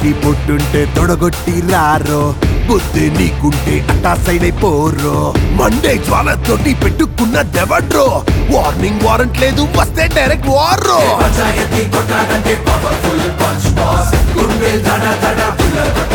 సూటి పొట్టుంటే తొడగొట్టి రారో బుద్ధి నీకుంటే అట్టా సైడ్ అయిపోరో మండే జ్వాలతోటి పెట్టుకున్న దెవడ్రో వార్నింగ్ వారెంట్ లేదు వస్తే డైరెక్ట్ వార్రో పంచాయతీ కొట్టాడంటే పవర్ఫుల్ పంచ్ బాస్ గుండె దడ దడ